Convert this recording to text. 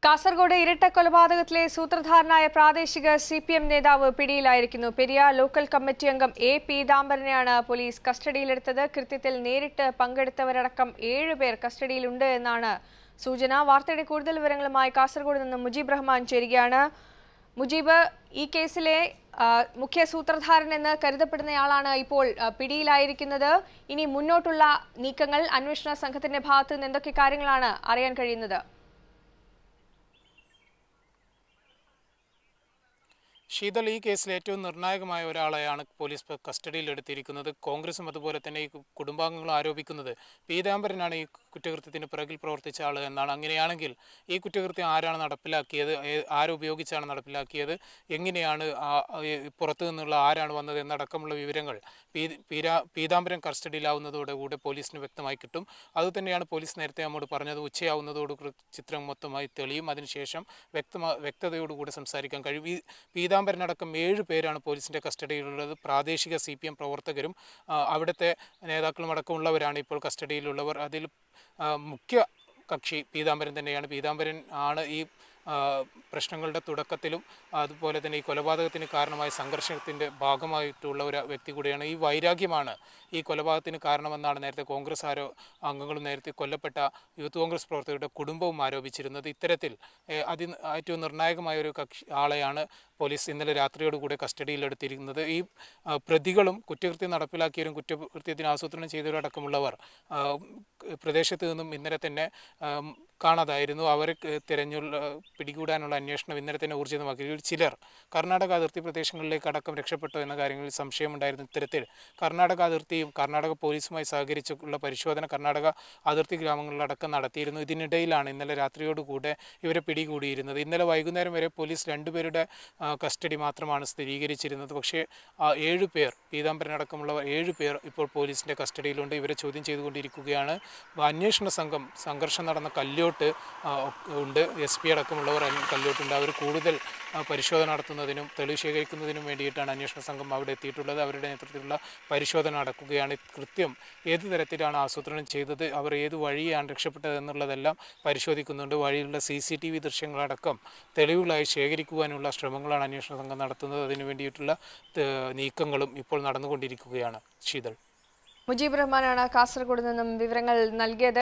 കാസർഗോഡ് ഇരട്ട കൊലപാതകത്തിലെ സൂത്രധാരനായ പ്രാദേശിക C P M നേതാവ് പിടിയിലായിരിക്കുന്നു പെരിയ ലോക്കൽ കമ്മിറ്റി അംഗം എ പീതാംബരനെയാണ് പോലീസ് കസ്റ്റഡിയിലെടുത്തത് കൃത്യത്തിൽ നേരിട്ട് പങ്കെടുത്തവരടക്കം ഏഴുപേർ കസ്റ്റഡിയിലുണ്ട് എന്നാണ് സൂചന വാർത്തയുടെ കൂടുതൽ വിവരങ്ങളുമായി കാസർഗോഡ് നിന്ന് മുജീബ് റഹ്മാൻ ചേരുകയാണ് മുജീബ് ഈ കേസിലെ ആ, മുഖ്യ സൂത്രധാരൻ എന്ന് കരുതപ്പെടുന്നയാളാണ് ഇപ്പോൾ ആ, പിടിയിലായിരിക്കുന്നത് ഇനി മുന്നോട്ടുള്ള നീക്കങ്ങൾ അന്വേഷണ സംഘത്തിന്റെ ഭാഗത്ത് നിന്ന് എന്തൊക്കെ കാര്യങ്ങളാണ് അറിയാൻ കഴിയുന്നത് ശീതൾ ഈ കേസിൽ ഏറ്റവും നിർണായകമായ ഒരാളെയാണ് പോലീസ് ഇപ്പോൾ കസ്റ്റഡിയിൽ എടുത്തിരിക്കുന്നത് കോൺഗ്രസും അതുപോലെ തന്നെ ഈ കു- കുടുംബാംഗങ്ങളും ആരോപിക്കുന്നത് പീതാംബരനാണ് ഈ കുറ്റകൃത്യത്തിന് പിറകിൽ പ്രവർത്തിച്ച ആൾ എന്നാണ് അങ്ങനെയാണെങ്കിൽ ഈ കുറ്റകൃത്യം ആരാണ് നടപ്പിലാക്കിയത് ഏ- ആരുപയോഗിച്ചാണ് നടപ്പിലാക്കിയത് എങ്ങനെയാണ് ആ- ഏ- പുറത്തു നിന്നുള്ള ആരാണ് വന്നത് എന്നടക്കമുള്ള വിവരങ്ങൾ പീ- പീരാ പീതാംബരൻ കസ്റ്റഡിയിലാവുന്നതോടുകൂടെ പോലീസിന് വ്യക്തമായി കിട്ടും അതുതന്നെയാണ് പോലീസ് നേരത്തെ നമ്മോട് പറഞ്ഞത് ഉച്ചയാവുന്നതോടുകൂടി ചിത്രം മൊത്തമായി തെളിയും അതിനുശേഷം വ്യക്തമാ വ്യക്തതയോടുകൂടി സംസാരിക്കാൻ കഴിയും ഈ പീതാംബരനടക്കം ഏഴ് പേരാണ് പോലീസിൻ്റെ കസ്റ്റഡിയിലുള്ളത് പ്രാദേശിക സി പി എം പ്രവർത്തകരും ആ, അവിടുത്തെ നേതാക്കളും അടക്കമുള്ളവരാണ് ഇപ്പോൾ കസ്റ്റഡിയിലുള്ളവർ അതിൽ ആ, മുഖ്യ കക്ഷി പീതാംബരൻ തന്നെയാണ് പീതാംബരൻ ആണ് ഈ ആ, പ്രശ്നങ്ങളുടെ തുടക്കത്തിലും അതുപോലെ തന്നെ ഈ കൊലപാതകത്തിന് കാരണമായ സംഘർഷത്തിൻ്റെ ഭാഗമായിട്ടുള്ള ഒരു വ്യക്തി കൂടിയാണ് ഈ വൈരാഗ്യമാണ് ഈ കൊലപാതകത്തിന് കാരണമെന്നാണ് നേരത്തെ കോൺഗ്രസ് ആരോ അംഗങ്ങളും നേരത്തെ കൊല്ലപ്പെട്ട യൂത്ത് കോൺഗ്രസ് പ്രവർത്തകരുടെ കുടുംബവും ആരോപിച്ചിരുന്നത് ഇത്തരത്തിൽ ഏഹ്, അതി ഏറ്റവും നിർണായകമായ ഒരു കക്ഷി ആളെയാണ് പോലീസ് ഇന്നലെ രാത്രിയോടുകൂടെ കസ്റ്റഡിയിലെടുത്തിരിക്കുന്നത് ഈ ആ, പ്രതികളും കുറ്റകൃത്യം നടപ്പിലാക്കിയവരും കുറ്റകൃത്യത്തിന് ആസൂത്രണം ചെയ്തവരും അടക്കമുള്ളവർ ആ, പ്രദേശത്ത് നിന്നും ഇന്നലെ തന്നെ ആം, കാണാതായിരുന്നു അവരെ ക- തിരഞ്ഞുള്ള പിടികൂടാനുള്ള അന്വേഷണം ഇന്നലെ തന്നെ ഊർജിതമാക്കി ഇതിൽ ചിലർ കർണാടക അതിർത്തി പ്രദേശങ്ങളിലേക്ക് അടക്കം രക്ഷപ്പെട്ടു എന്ന കാര്യങ്ങളിൽ സംശയമുണ്ടായിരുന്നു ഇത്തരത്തിൽ കർണാടക അതിർത്തിയും കർണാടക പോലീസുമായി സഹകരിച്ചുള്ള പരിശോധന കർണാടക അതിർത്തി ഗ്രാമങ്ങളിലടക്കം നടത്തിയിരുന്നു ഇതിനിടയിലാണ് ഇന്നലെ രാത്രിയോടുകൂടെ ഇവരെ പിടികൂടിയിരുന്നത് ഇന്നലെ വൈകുന്നേരം വരെ പോലീസ് രണ്ടുപേരുടെ ആ, കസ്റ്റഡി മാത്രമാണ് സ്ഥിരീകരിച്ചിരുന്നത് പക്ഷേ ആ ഏഴ് പേർ പീതാംബരനടക്കമുള്ള ഏഴ് പേർ ഇപ്പോൾ പോലീസിൻ്റെ കസ്റ്റഡിയിലുണ്ട് ഇവരെ ചോദ്യം ചെയ്തുകൊണ്ടിരിക്കുകയാണ് അന്വേഷണ സംഘം സംഘർഷം നടന്ന കല്യോട്ട് ആ, ഉണ്ട് എസ് പി അടക്കമുള്ളവർ അന്വ- കല്യോട്ടുണ്ട് അവർ കൂടുതൽ ആ, പരിശോധന നടത്തുന്നതിനും തെളിവ് ശേഖരിക്കുന്നതിനും വേണ്ടിയിട്ടാണ് അന്വേഷണ സംഘം അവിടെ എത്തിയിട്ടുള്ളത് അവരുടെ നേതൃത്വത്തിലുള്ള പരിശോധന നടക്കുകയാണ് കൃത്യം ഏത് തരത്തിലാണ് ആസൂത്രണം ചെയ്തത് അവർ ഏത് വഴിയാണ് രക്ഷപ്പെട്ടത് എന്നുള്ളതെല്ലാം പരിശോധിക്കുന്നുണ്ട് വഴിയിലുള്ള സി സി ടി വി ദൃശ്യങ്ങളടക്കം തെളിവുകളായി ശേഖരിക്കുവാനുള്ള ശ്രമങ്ങളാണ് അന്വേഷണ സംഘം നടത്തുന്നത് അതിനു വേണ്ടിയിട്ടുള്ള ഏഹ്, നീക്കങ്ങളും ഇപ്പോൾ നടന്നുകൊണ്ടിരിക്കുകയാണ് ശീതൾ മുജീബ് റഹ്മാനാണ് കാസർഗോഡ് നിന്നും വിവരങ്ങൾ നൽകിയത്